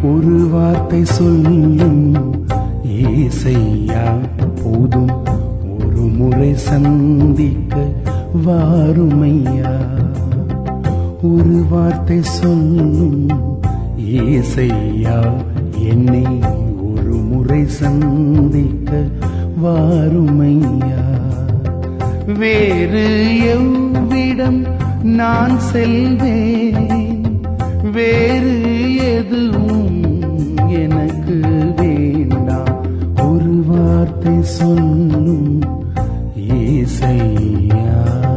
ஒரு வார்த்தை சொல்லும் ஏசையா போதும் ஒரு முறை சந்திக்க வாருமையா ஒரு வார்த்தை சொல்லும் ஏசையா என்னை ஒரு முறை சந்திக்க வாருமையா வேறு எவ்விடம் நான் செல்வேன் வேறு எதுவும் எனக்கு வேண்டாம் ஒரு வார்த்தை சொல்லும் ஏசையா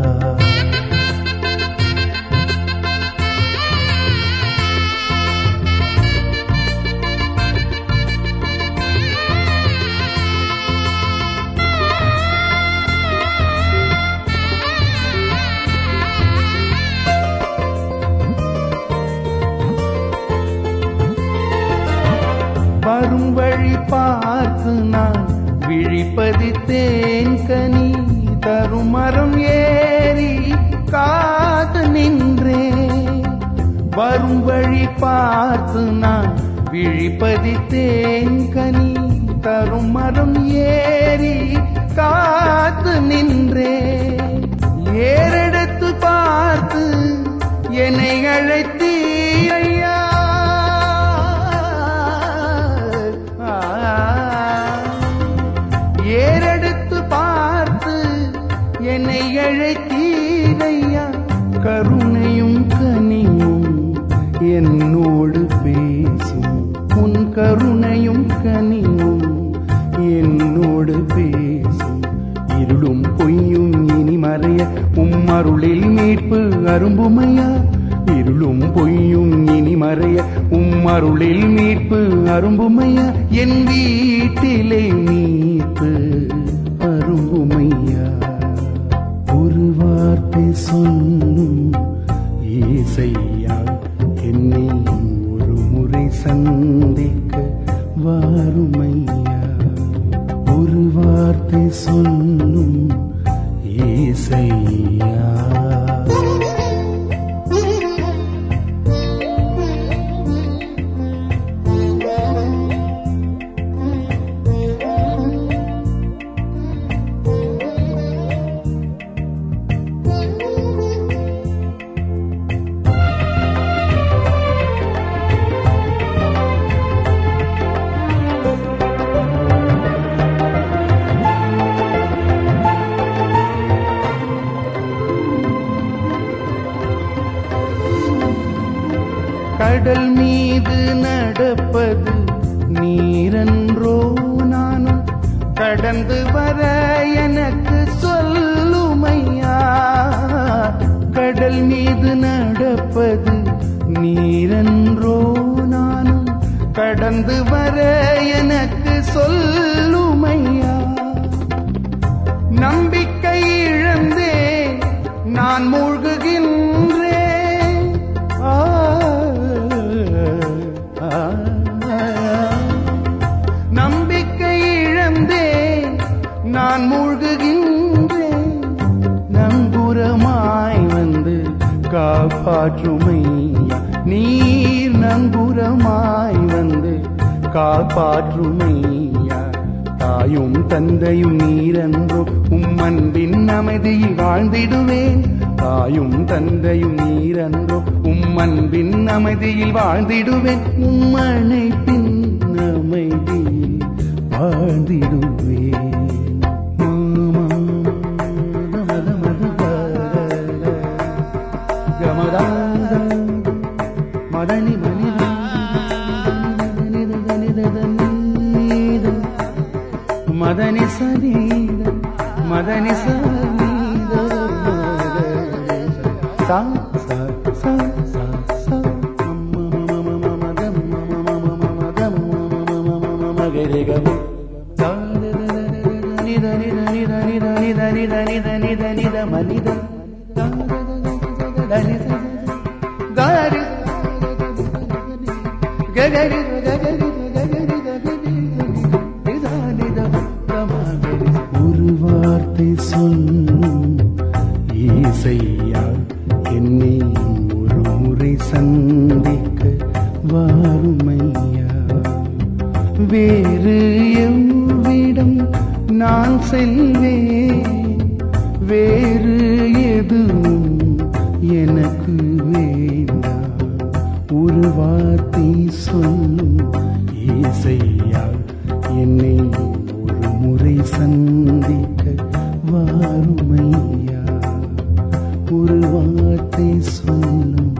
வரும் வழி பார்த்து நான் விழிப்பதித்தேன் கனி தரும் மரம் ஏறி காத்து நின்றேன் வரும் வழி பார்த்து நான் விழிப்பதித்தேன் கனி தரும் மரம் ஏறி காத்து நின்றேன் ஏறெடுத்து பார்த்து என்னை அழைத்தீரையா ஏறெடுத்து பார்த்து என்னை அழைத்தீரையா கருணையும் கனியும் என்னோடு பேசும் உன் கருணையும் கனியும் என்னோடு பேசும் இருளும் பொய்யும் இனி மறைய உம்மருளில் மீட்பு அரும்புமையா இருளும் பொய்யும் இனி மறைய உம்மருளில் மீட்பு அரும்புமையா என் வீட்டிலே மீட்பு அரும்புமையா ஒரு வார்த்தை சொல்லும் ஏசையா என்னை ஒரு முறை சந்திக்க வாருமையா ஒரு வார்த்தை சொல்லும் ஏசையா கடல் மீது நடப்பது நீரன்றோ நானும் கடந்து வர எனக்கு சொல்லுமையா கடல் மீது நடப்பது நீரன்றோ நானும் கடந்து வர எனக்கு சொல்லுமையா நம்பிக்கை இழந்தே நான் மூழ்குகின்றேன் ஆ, ஆ, நம்பிக்கை இழந்தே நான் மூழ்குகின்றேன் நங்குரமாய் வந்து காப்பாற்றுமையா நீர் நங்குரமாய் வந்து காப்பாற்றுமையா தாயும் தந்தையும் நீரன்றோ உம் அன்பின் அமைதியில் வாழ்ந்திடுவேன் தாயும் தந்தையும் நீரன்றோ உம் அன்பின் அமைதியில் வாழ்ந்திடுவேன் உம் அணைப்பின் அமைதியில் வாழ்ந்திடுவேன் மாமா, மத, மத, மத, கமதாத, மதனி மனித மதனி சனீத மதனி சனீத சா சா சா சா சா ஒரு வார்த்தை சொல்லும் ஏசையா என்னை ஒரு முறை சந்திக்க வாருமையா வேறு எவ்விடம் நான் செல்வேன் வேறு எதுவும் எனக்கு வேண்டாம் ஒரு வார்த்தை சொல்லும் ஏசையா என்னை ஒரு முறை சந்திக்க வாருமையா ஒரு வார்த்தை சொல்லும்